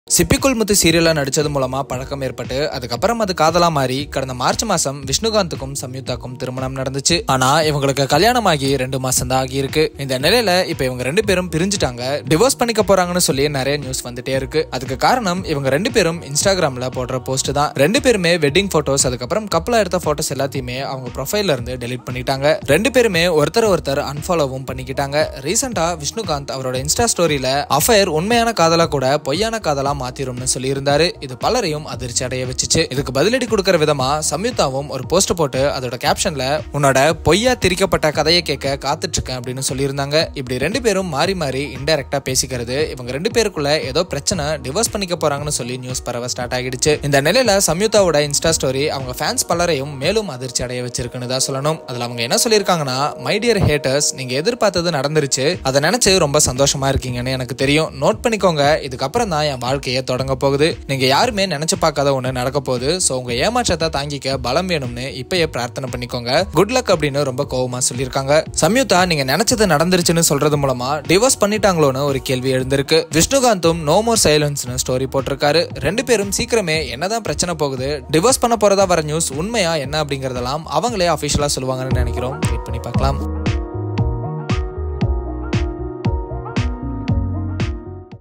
சிப்பிக்குள் முத்து சீரியல்ல நடிச்சது மூலமா பழக்கம் ஏற்பட்டு அதுக்கப்புறம் அது காதலா மாறி கடந்த மார்ச் மாசம் விஷ்ணுகாந்துக்கும் சம்யுக்தாக்கும் திருமணம் நடந்துச்சு ஆனா இவங்களுக்கு கல்யாணம் ஆகி ரெண்டு மாசம் தான் ஆகியிருக்கு இந்த நிலையில இப்ப இவங்க ரெண்டு பேரும் பிரிஞ்சுட்டாங்க டிவோர்ஸ் பண்ணிக்க போறாங்கன்னு சொல்லி நிறைய நியூஸ் வந்துட்டே இருக்கு அதுக்கு காரணம் இவங்க ரெண்டு பேரும் இன்ஸ்டாகிராம்ல போடுற போஸ்ட் தான் ரெண்டு பேருமே வெட்டிங் போட்டோஸ் அதுக்கப்புறம் கப்பலா எடுத்த போட்டோஸ் எல்லாத்தையுமே அவங்க ப்ரொஃபைல்ல இருந்து டெலீட் பண்ணிட்டாங்க ரெண்டு பேருமே ஒருத்தர் ஒருத்தர் அன்ஃபாலோவும் பண்ணிக்கிட்டாங்க ரீசெண்டா விஷ்ணுகாந்த் அவரோட இன்ஸ்டா ஸ்டோரியில அஃபயர் உண்மையான காதலா கூட பொய்யான காதலா மாத்திரும்னு சொல்லியிருந்தாரு இது பலரையும் அதிர்ச்சி அடைய வச்சுச்சு இதுக்கு பதிலடி கொடுக்கற விதமா சம்யுக்தாவும் ஒரு போஸ்ட் போட்டு அதோட கேப்ஷன்ல உன்னோட பொய்யா திரிக்கப்பட்ட கதையை கேட்க காத்துட்டு இருக்கேன் அப்படின்னு சொல்லியிருந்தாங்க இப்படி ரெண்டு பேரும் மாறி மாறி இன்டெரக்டா பேசிக்கிறது இவங்க ரெண்டு பேருக்குள்ள ஏதோ பிரச்சனை டிவோர்ஸ் பண்ணிக்க போறாங்கன்னு சொல்லி நியூஸ் பரவ ஸ்டார்ட் ஆகிடுச்சு இந்த நிலையில சம்யுக்தாவோட இன்ஸ்டா ஸ்டோரி அவங்க ஃபேன்ஸ் பலரையும் மேலும் அதிர்ச்சி அடைய வச்சிருக்குன்னு தான் சொல்லணும் அதுல அவங்க என்ன சொல்லியிருக்காங்கன்னா மை டியர் ஹேட்டர்ஸ் நீங்க எதிர்பார்த்தது நடந்துருச்சு அதை நினைச்சு ரொம்ப சந்தோஷமா இருக்கீங்கன்னு எனக்கு தெரியும் நோட் பண்ணிக்கோங்க இதுக்கப்புறம் தான் என் வாழ்க்கையை தொடங்க போகுது நீங்க யாருமே நினைச்சு பார்க்காத ஒண்ணு நடக்க போகுது சோ உங்க ஏமாற்றத்தை தாங்கிக்க பலம் வேணும்னு இப்பயே பிரார்த்தனை பண்ணிக்கோங்க குட் லக் அப்படின்னு ரொம்ப கோவமா சொல்லியிருக்காங்க சம்யுக்தா நீங்க நினைச்சது நடந்துருச்சுன்னு சொல்றது மூலமா டிவோர்ஸ் பண்ணிட்டாங்களோன்னு ஒரு கேள்வி எழுந்திருக்கு விஷ்ணுகாந்தும் நோ மோர் சைலன்ஸ்னு ஸ்டோரி போட்டிருக்காரு ரெண்டு பேரும் சீக்கிரமே என்னதான் பிரச்சனை போகுது டிவோர்ஸ் பண்ண போறதா வர நியூஸ் உண்மையா என்ன அப்படிங்கறதெல்லாம் அவங்களே அபிஷியலா சொல்லுவாங்கன்னு நினைக்கிறோம் வெயிட் பண்ணி பார்க்கலாம்